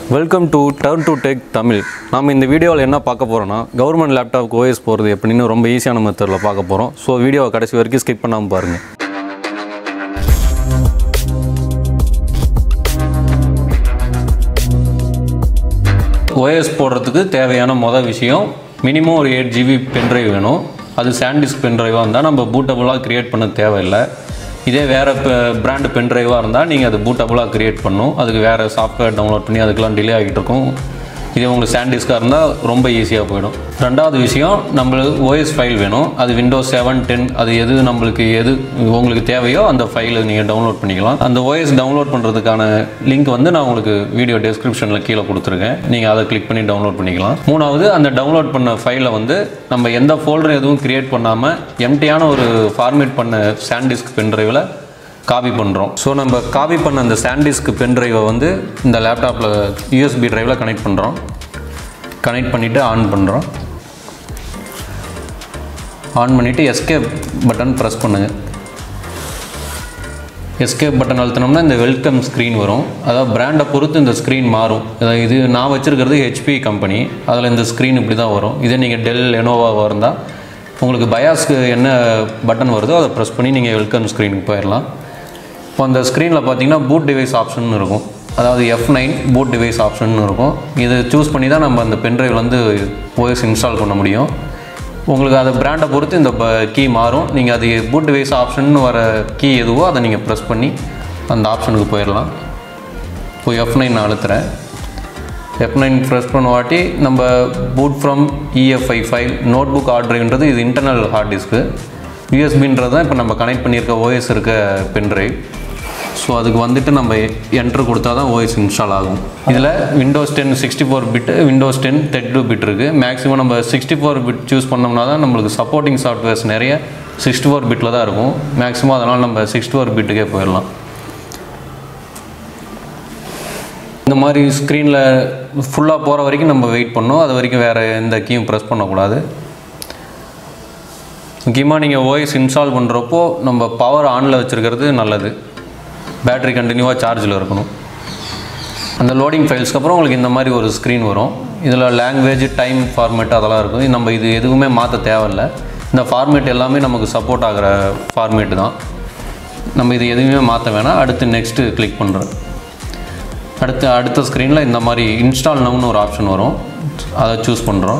welcome to turn to tech Tamil நாம் இந்த வீடியோவில் என்ன பார்க்க போகிறோன்னா கவர்மெண்ட் லேப்டாப்க்கு ஓஎஸ் போகிறது எப்படின்னு ரொம்ப ஈஸியான மெத்தடில் பார்க்க போகிறோம் ஸோ வீடியோவை கடைசி வரைக்கும் ஸ்கிப் பண்ணாமல் பாருங்கள் ஓஎஸ் போடுறதுக்கு தேவையான மொதல் விஷயம் மினிமம் ஒரு எயிட் ஜிபி பென்ட்ரைவ் வேணும் அது சாண்டிஸ்க் பென்ட்ரைவாக இருந்தால் நம்ம பூட்டபுளாக க்ரியேட் பண்ண தேவையில்லை இதே வேறு பிராண்டு பென்ட்ரைவாக இருந்தால் நீங்கள் அது பூட்டபுளாக க்ரியேட் பண்ணணும் அதுக்கு வேறு சாஃப்ட்வேர் டவுன்லோட் பண்ணி அதுக்கெலாம் டிலே ஆகிட்டு இருக்கும் இதே உங்களுக்கு சாண்டிஸ்காக இருந்தால் ரொம்ப ஈஸியாக போயிடும் ரெண்டாவது விஷயம் நம்மளுக்கு ஓஎஸ் ஃபைல் வேணும் அது விண்டோஸ் செவன் டென் அது எது நம்மளுக்கு எது உங்களுக்கு தேவையோ அந்த ஃபைலை நீங்கள் டவுன்லோட் பண்ணிக்கலாம் அந்த ஓஎஸ் டவுன்லோட் பண்ணுறதுக்கான லிங்க் வந்து நான் உங்களுக்கு வீடியோ டெஸ்கிரிப்ஷனில் கீழே கொடுத்துருக்கேன் நீங்கள் அதை கிளிக் பண்ணி டவுன்லோட் பண்ணிக்கலாம் மூணாவது அந்த டவுன்லோட் பண்ண ஃபைலை வந்து நம்ம எந்த ஃபோல்டர் எதுவும் கிரியேட் பண்ணாமல் எம்டியான ஒரு ஃபார்மேட் பண்ண சாண்டிஸ்க் பென்ட்ரைவில் காப்பி பண்ணுறோம் ஸோ நம்ம காப்பி பண்ண அந்த சாண்டிஸ்க் பென் ட்ரைவை வந்து இந்த லேப்டாப்பில் யூஎஸ்பி டிரைவில் கனெக்ட் பண்ணுறோம் கனெக்ட் பண்ணிவிட்டு ஆன் பண்ணுறோம் ஆன் பண்ணிவிட்டு எஸ்கேப் பட்டன் ப்ரெஸ் பண்ணுங்கள் எஸ்கேப் பட்டன் அழுத்தினோம்னா இந்த வெல்கம் ஸ்க்ரீன் வரும் அதாவது பிராண்டை பொறுத்து இந்த ஸ்க்ரீன் மாறும் அதாவது இது நான் வச்சுருக்கிறது ஹெச்பி கம்பெனி அதில் இந்த ஸ்க்ரீன் இப்படி தான் வரும் இதே நீங்கள் டெல் லெனோவாவாக இருந்தால் உங்களுக்கு பயாஸ்க்கு என்ன பட்டன் வருதோ அதை ப்ரெஸ் பண்ணி நீங்கள் வெல்கம் ஸ்க்ரீனுக்கு போயிடலாம் இப்போ அந்த ஸ்க்ரீனில் பார்த்தீங்கன்னா பூட் டிவைஸ் ஆப்ஷன் இருக்கும் அதாவது F nine boot device option இருக்கும் இது சூஸ் பண்ணி தான் நம்ம அந்த பென்ட்ரைவ் வந்து ஓஎஸ் இன்ஸ்டால் பண்ண முடியும் உங்களுக்கு அதை பிராண்டை பொறுத்து இந்த கீ மாறும் நீங்கள் அது பூட் டிவைஸ் ஆப்ஷன் வர கீ எதுவோ அதை நீங்கள் ப்ரெஸ் பண்ணி அந்த ஆப்ஷனுக்கு போயிடலாம் இப்போ எஃப் நைன் அழுத்துறேன் எஃப் நைன் ப்ரெஸ் பண்ண வாட்டி நம்ம boot from EFI file notebook hard ட்ரைவ்ன்றது இது இன்டர்னல் ஹார்ட் டிஸ்க்கு யூஎஸ்பின்றது தான் இப்போ நம்ம கனெக்ட் பண்ணியிருக்க ஓஎஸ் இருக்க பென் ட்ரைவ் ஸோ அதுக்கு வந்துட்டு நம்ம என்ட்ரு கொடுத்தா தான் ஓஎஸ் இன்ஸ்டால் ஆகும் இதில் Windows ten sixty four bit Windows ten thirty two bit இருக்குது மேக்ஸிமம் நம்ம சிக்ஸ்டி ஃபோர் பிட் சூஸ் பண்ணோம்னா தான் நம்மளுக்கு சப்போர்ட்டிங் சாஃப்ட்வேர்ஸ் நிறைய சிக்ஸ்டி ஃபோர் பிட்டில் தான் இருக்கும் மேக்ஸிமம் அதனால் நம்ம சிக்ஸ்டி ஃபோர் பிட்டுக்கே போயிடலாம் இந்த மாதிரி ஸ்க்ரீனில் ஃபுல்லாக போகிற வரைக்கும் நம்ம வெயிட் பண்ணோம் அது வரைக்கும் வேறு எந்த கீயும் ப்ரெஸ் பண்ணக்கூடாது முக்கியமாக நீங்கள் ஓஎஸ் இன்ஸ்டால் பண்ணுறப்போ நம்ம பவர் ஆனில் வச்சுருக்கிறது நல்லது பேட்ரி கண்டினியூவாக சார்ஜில் இருக்கணும் அந்த லோடிங் ஃபைல்ஸ்க்கு அப்புறம் உங்களுக்கு இந்த மாதிரி ஒரு ஸ்க்ரீன் வரும் இதில் லாங்குவேஜ் டைம் ஃபார்மேட் அதெல்லாம் இருக்கும் நம்ம இது எதுவுமே மாற்ற தேவையில்ல இந்த ஃபார்மேட் எல்லாமே நமக்கு சப்போர்ட் ஆகிற ஃபார்மேட்டு தான் நம்ம இது எதுவுமே மாற்ற வேணாம் அடுத்து நெக்ஸ்ட்டு கிளிக் பண்ணுறேன் அடுத்து அடுத்த ஸ்க்ரீனில் இந்த மாதிரி இன்ஸ்டால் நவுன்னு ஒரு ஆப்ஷன் வரும் அதை சூஸ் பண்ணுறோம்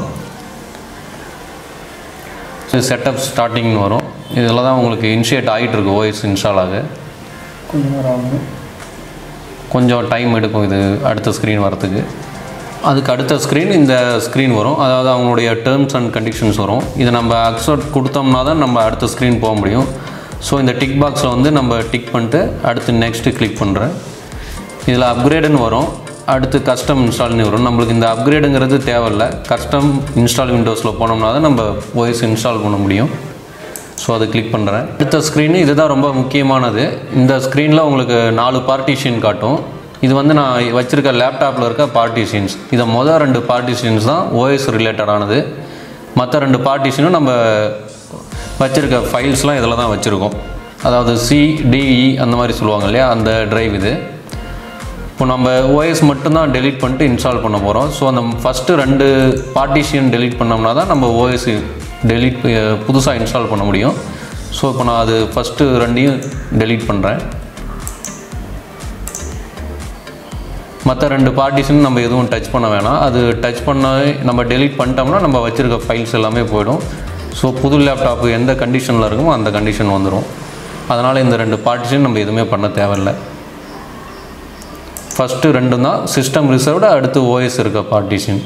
ஸோ செட்டப் ஸ்டார்டிங்னு வரும் இதில் தான் உங்களுக்கு இனிஷியேட் ஆகிட்டு இருக்கு ஓஎஸ் இன்ஸ்டால் ஆக கொஞ்ச நேரம் ஆகும் கொஞ்சம் டைம் எடுக்கும் இது அடுத்த ஸ்க்ரீன் வரத்துக்கு அதுக்கு அடுத்த ஸ்க்ரீன் இந்த ஸ்க்ரீன் வரும் அதாவது அவங்களுடைய டேர்ம்ஸ் அண்ட் கண்டிஷன்ஸ் வரும் இதை நம்ம அக்செப்ட் கொடுத்தோம்னா தான் நம்ம அடுத்த ஸ்க்ரீன் போக முடியும் ஸோ இந்த டிக் பாக்ஸில் வந்து நம்ம டிக் பண்ணிட்டு அடுத்து நெக்ஸ்ட்டு கிளிக் பண்ணுறேன் இதில் அப்கிரேடுன்னு வரும் அடுத்து கஸ்டம் இன்ஸ்டால்னு வரும் நம்மளுக்கு இந்த அப்கிரேடுங்கிறது தேவையில்லை கஸ்டம் இன்ஸ்டால் விண்டோஸில் போனோம்னா தான் நம்ம ஓஎஸ் இன்ஸ்டால் பண்ண முடியும் ஸோ அதை கிளிக் பண்ணுறேன் அடுத்த ஸ்க்ரீனு இதுதான் ரொம்ப முக்கியமானது இந்த ஸ்க்ரீனில் உங்களுக்கு நாலு பார்ட்டிஷியன் காட்டும் இது வந்து நான் வச்சுருக்க லேப்டாப்பில் இருக்க பார்ட்டிஷியன்ஸ் இதை மொதல் ரெண்டு பார்ட்டிஷியன்ஸ் தான் ஓஎஸ் ரிலேட்டடானது மற்ற ரெண்டு பார்ட்டிஷனும் நம்ம வச்சுருக்க ஃபைல்ஸ்லாம் இதில் தான் வச்சுருக்கோம் அதாவது சிடிஇ அந்த மாதிரி சொல்லுவாங்க இல்லையா அந்த டிரைவ் இது இப்போ நம்ம ஓஎஸ் மட்டும்தான் டெலீட் பண்ணிட்டு இன்ஸ்டால் பண்ண போகிறோம் ஸோ அந்த ஃபஸ்ட்டு ரெண்டு பார்ட்டிஷியன் டெலீட் பண்ணோம்னா தான் நம்ம ஓஎஸ் டெலீட் புதுசாக இன்ஸ்டால் பண்ண முடியும் ஸோ இப்போ நான் அது ஃபஸ்ட்டு ரெண்டையும் டெலீட் பண்ணுறேன் மற்ற ரெண்டு பார்ட்டிஷன் நம்ம எதுவும் டச் பண்ண வேணாம் அது டச் பண்ண நம்ம டெலீட் பண்ணிட்டோம்னா நம்ம வச்சுருக்க ஃபைல்ஸ் எல்லாமே போயிடும் ஸோ புது லேப்டாப்பு எந்த கண்டிஷனில் இருக்குமோ அந்த கண்டிஷன் வந்துடும் அதனால் இந்த ரெண்டு பார்ட்டிஷன் நம்ம எதுவுமே பண்ண தேவையில்லை ஃபஸ்ட்டு ரெண்டும் தான் சிஸ்டம் ரிசர்வ்டு அடுத்து ஓஎஸ் இருக்க பார்ட்டிஷன்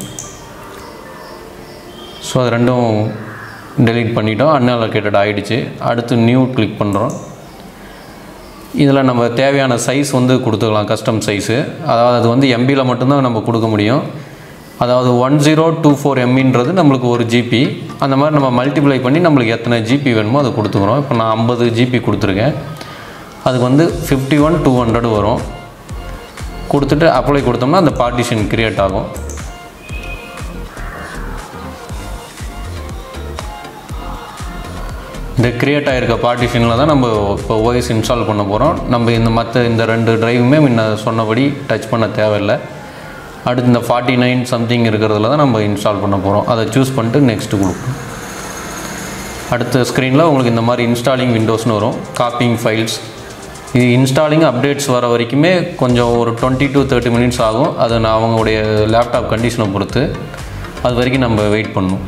ஸோ அது ரெண்டும் டெலீட் பண்ணிட்டோம் அன்அலோகேட்டட் ஆகிடுச்சு அடுத்து நியூ கிளிக் பண்ணுறோம் இதில் நம்ம தேவையான சைஸ் வந்து கொடுத்துக்கலாம் கஸ்டம் சைஸு அதாவது அது வந்து எம்பியில் மட்டும்தான் நம்ம கொடுக்க முடியும் அதாவது ஒன் ஜீரோ டூ ஃபோர் எம்மின்றது நம்மளுக்கு ஒரு ஜிபி அந்த மாதிரி நம்ம மல்டிப்ளை பண்ணி நம்மளுக்கு எத்தனை ஜிபி வேணுமோ அதை கொடுத்துக்குறோம் இப்போ நான் ஐம்பது ஜிபி கொடுத்துருக்கேன் அதுக்கு வந்து ஃபிஃப்டி ஒன் டூ ஹண்ட்ரட் வரும் கொடுத்துட்டு அப்ளை கொடுத்தோம்னா அந்த பார்ட்டிஷன் கிரியேட் ஆகும் இந்த கிரியேட் ஆகிருக்க பார்ட்டிஷனில் தான் நம்ம இப்போ ஓஎஸ் இன்ஸ்டால் பண்ண போகிறோம் நம்ம இந்த மற்ற இந்த ரெண்டு டிரைவுமே முன்ன சொன்னபடி டச் பண்ண தேவையில்லை அடுத்து இந்த ஃபார்ட்டி நைன் சம்திங் இருக்கிறதுல தான் நம்ம இன்ஸ்டால் பண்ண போகிறோம் அதை சூஸ் பண்ணிட்டு நெக்ஸ்ட்டு கொடுப்போம் அடுத்த ஸ்க்ரீனில் உங்களுக்கு இந்த மாதிரி இன்ஸ்டாலிங் விண்டோஸ்னு வரும் காப்பிங் ஃபைல்ஸ் இது இன்ஸ்டாலிங் அப்டேட்ஸ் வர வரைக்குமே கொஞ்சம் ஒரு டுவெண்ட்டி டு தேர்ட்டி மினிட்ஸ் ஆகும் அதை நான் அவங்களுடைய லேப்டாப் கண்டிஷனை பொறுத்து அது வரைக்கும் நம்ம வெயிட் பண்ணணும்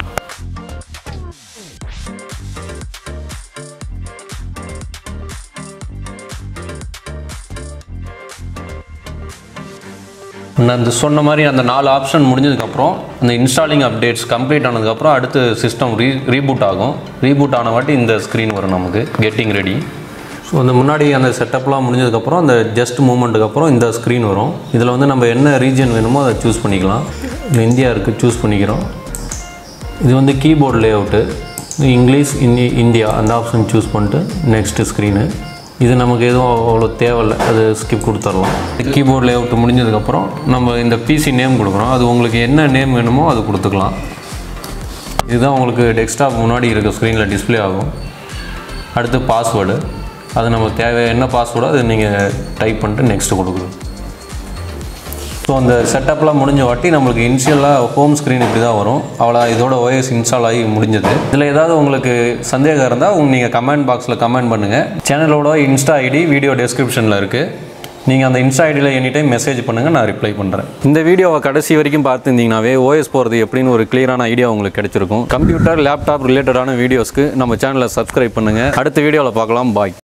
நான் இந்த சொன்ன மாதிரி அந்த நாலு ஆப்ஷன் முடிஞ்சதுக்கப்புறம் அந்த இன்ஸ்டாலிங் அப்டேட்ஸ் கம்ப்ளீட் ஆனதுக்கப்புறம் அடுத்து சிஸ்டம் ரீ ரீபூட் ஆகும் ரீபூட் ஆன வாட்டி இந்த ஸ்க்ரீன் வரும் நமக்கு கெட்டிங் ரெடி ஸோ அந்த முன்னாடி அந்த செட்டப்லாம் முடிஞ்சதுக்கப்புறம் அந்த ஜஸ்ட் மூமெண்ட்டுக்கு அப்புறம் இந்த ஸ்க்ரீன் வரும் இதில் வந்து நம்ம என்ன ரீஜன் வேணுமோ அதை சூஸ் பண்ணிக்கலாம் இது இந்தியா இருக்குது சூஸ் பண்ணிக்கிறோம் இது வந்து keyboard layout English Hindi India அந்த ஆப்ஷன் சூஸ் பண்ணிட்டு நெக்ஸ்ட்டு ஸ்க்ரீனு இது நமக்கு எதுவும் அவ்வளோ தேவையில்லை அது ஸ்கிப் கொடுத்துடலாம் கீபோர்ட் லே அவுட் முடிஞ்சதுக்கப்புறம் நம்ம இந்த பிசி நேம் கொடுக்குறோம் அது உங்களுக்கு என்ன நேம் வேணுமோ அது கொடுத்துக்கலாம் இதுதான் உங்களுக்கு டெஸ்க்டாப் முன்னாடி இருக்க ஸ்க்ரீனில் டிஸ்ப்ளே ஆகும் அடுத்து பாஸ்வேர்டு அது நம்ம தேவை என்ன பாஸ்வேர்டோ அதை நீங்கள் டைப் பண்ணிட்டு நெக்ஸ்ட்டு கொடுக்கணும் ஸோ அந்த செட்டப்லாம் முடிஞ்ச வாட்டி நம்மளுக்கு இனிஷியலாக ஹோம் ஸ்க்ரீன் இப்படி தான் வரும் அவ்வளோ இதோட OS இன்ஸ்டால் ஆகி முடிஞ்சது இதில் ஏதாவது உங்களுக்கு சந்தேகம் இருந்தால் உங்க நீங்கள் கமெண்ட் பாக்ஸில் கமெண்ட் பண்ணுங்கள் சேனலோட இன்ஸ்டா ஐடி வீடியோ டெஸ்கிரிப்ஷனில் இருக்குது நீங்கள் அந்த இன்ஸ்டா ஐடியில் எனி டைம் மெசேஜ் பண்ணுங்கள் நான் ரிப்ளை பண்ணுறேன் இந்த வீடியோவை கடைசி வரைக்கும் பார்த்துருந்தீங்கனாவே ஓஎஸ் போகிறது எப்படின்னு ஒரு கிளியரான ஐடியா உங்களுக்கு கிடைச்சிருக்கும் கம்ப்யூட்டர் லேப்டாப் ரிலேட்டடான வீடியோஸ்க்கு நம்ம சேனலை சப்ஸ்கிரைப் பண்ணுங்கள் அடுத்த வீடியோவில் பார்க்கலாம் பாய்